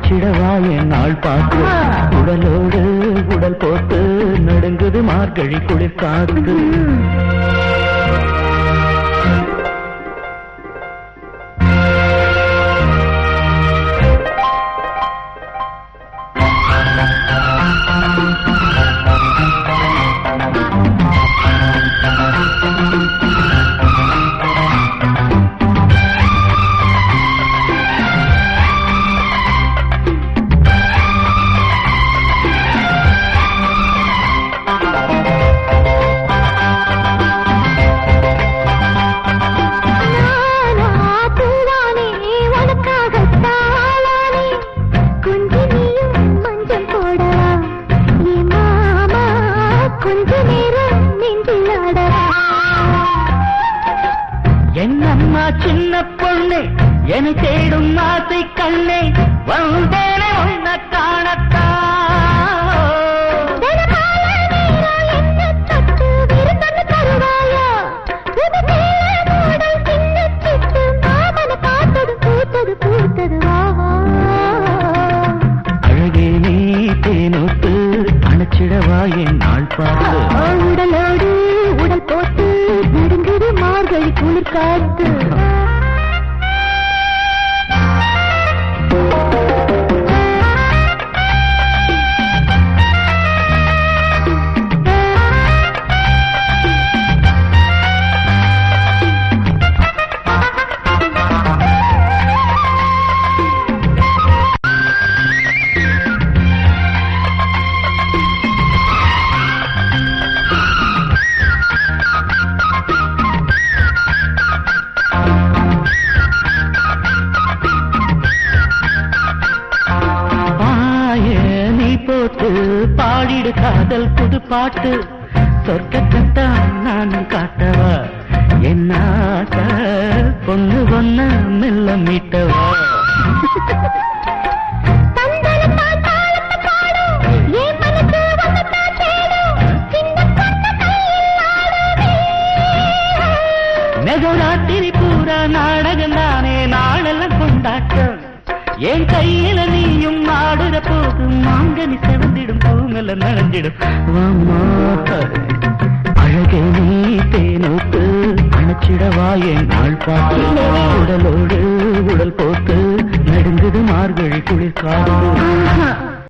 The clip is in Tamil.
அணைச்சிடவா என் நாள் பார்த்து உடலோடு உடல் போட்டு நடுங்குது மார்கழி குளிர் காத்து நானா பூவானே உனக்காகத்தாளானே கொஞ்சி நீயும் மஞ்சள் போடவா ஏ மாமா கொஞ்ச நேரம் நெஞ்சில் ஆடவா என்னம்மா சின்ன பொண்ணு என்னை தேடும் ஆசை கண்ணே வந்தேனே உன்ன காணத்தான் தினமால நேரம் என்ன தொட்டு விருந்தொன்னு தருவாயா புது சேல மூடல் சின்ன சிட்டு மாமன பார்த்தது பூத்தது பூத்தது வா வா அழகே நீ தேனோட்டு அணைச்சிடவா என் நாள் பார்த்து உடலோடு உடல் போட்டு நடுங்குது மார்கழி குளிர் காத்து பாய நீ போட்டு பாடிடு காதல் புது பாட்டு சொர்க்கத்தான் நானும் காட்டவா என்ன ஆசை, பொண்ணு பொண்ண மெல்ல மீட்டவா தந்தனத்தால் தாளத்தை பாடும் என் மனசு வசத்தான் தேடும் சின்ன பொண்ணு கையில் ஆடுவே நெகராத்திரி பூரா நாடகம் தானே நாடெல்லாம் கொண்டாட்டம் என் கையில நீயும் ஆடுற போது மாங்கனி செவந்திடும் பூங்கல நனைஞ்சிடும் வாம்மா. அழகே நீ தேனோட்டு அணைச்சிடவா என் நாள் பார்த்து உடலோடு உடல் போட்டு நடுங்குது மார்கழி குளிர் காத்து